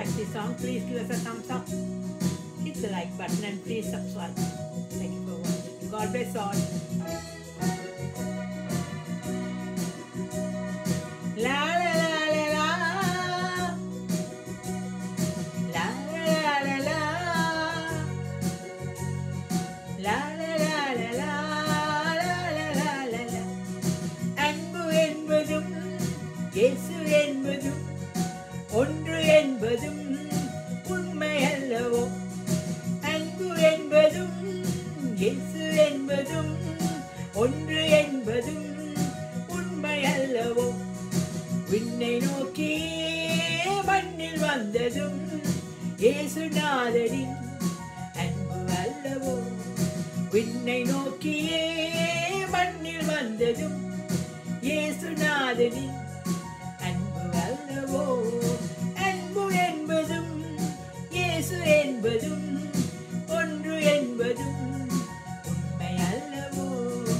like this song, please give us a thumbs up. Hit the like button and please subscribe. Thank you for watching. God bless all. La la la la la. La la la la la. La la la la la. La la la la la. அன்பு என்பதும் இயேசு என்பதும் ஒன்று என்பதும் உண்மை அல்லவோ அன்பு என்பதும் இயேசு என்பதும் ஒன்று என்பதும் உண்மை அல்லவோ விண்ணை நோக்கி மண்ணில் வந்ததும் இயேசுநாதரின் அன்பு அல்லவோ விண்ணை நோக்கியே மண்ணில் வந்ததும் இயேசுநாதனின் அன்பு அல்லவோ அன்பு என்பதும் இயேசு என்பதும் ஒன்று என்பதும் உண்மை அல்லவோ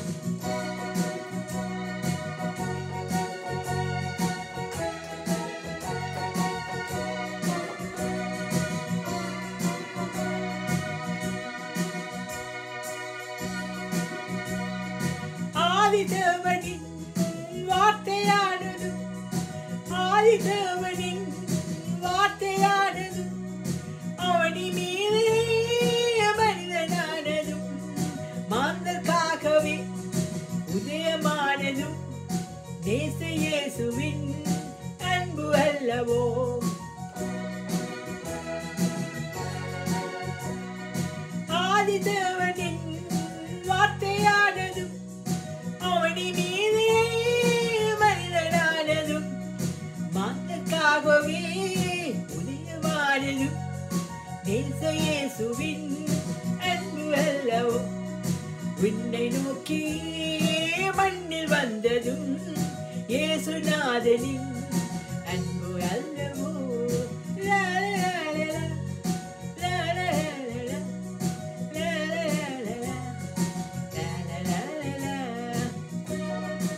ஆதிதேவனின் வார்த்தையானதும் ஆதிதேவனின் வார்த்தையானதும் அவனி மீது மனிதனானதும் மாந்தர்க்காகவே உதயமானதும் நேச இயேசுவின் அன்பு அல்லவோ ஆதிதேவனின் வார்த்தையானதும் அவனி மீதே மனிதனானதும் மாந்தக்காகவே உதயமானதும் நேச இயேசுவின் அன்பு அல்லவோ விண்ணை நோக்கி மண்ணில் வந்ததும் இயேசுநாதனின் அன்பு அல்லவோ லா, லா, லா, லா, லா, லா, லா, லா, லா, லா, லா, லா, லா, லா, லா.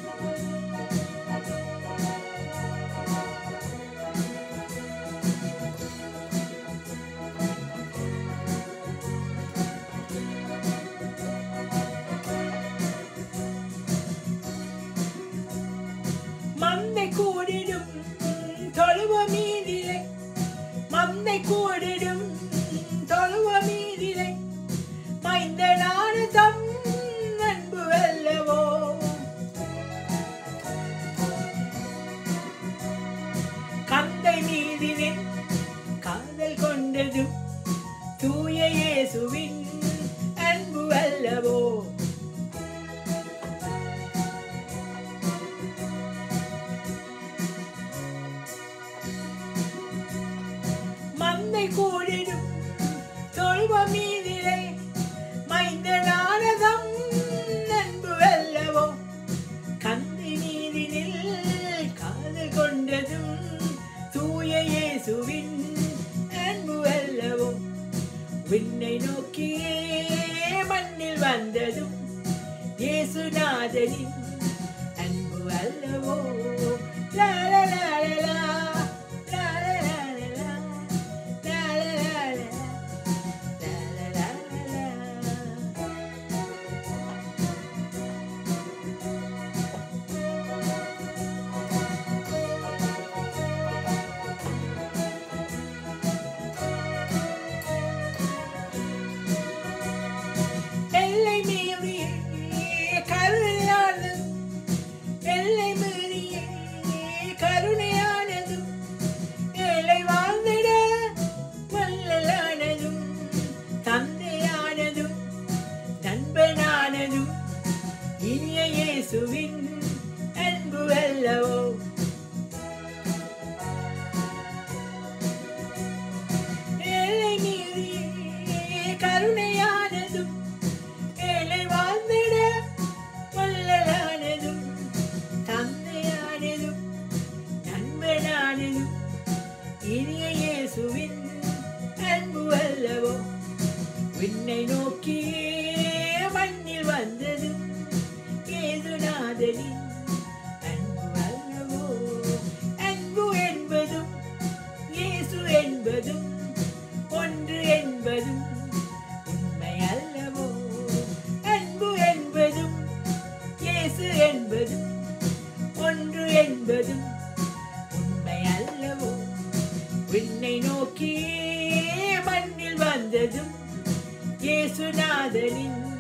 மந்தை கூடிடும் தொழுவ மீதிலை மந்தை கூடிடும் தொழுவ மீதிலை மைந்தனான தம் அன்பு அல்லவோ கந்தை மீதிலே காதல் கொண்டதும் தூய இயேசுவின் அன்பு அல்லவோ மந்தை கூடிடும் தொழுவ மீதிலே மைந்தனானதம் அன்பு அல்லவோ கந்தை மீதினில் காதல் கொண்டதும் தூய இயேசுவின் அன்பு அல்லவோ விண்ணை நோக்கியே மண்ணில் வந்ததும் இயேசுநாதனின் அன்பு அல்லவோ லா லா லா லா லா லா லா லா லா லா லா லா லா லா லா லா எல்லை மீறிய கருணையானது இயேசுநாதனின்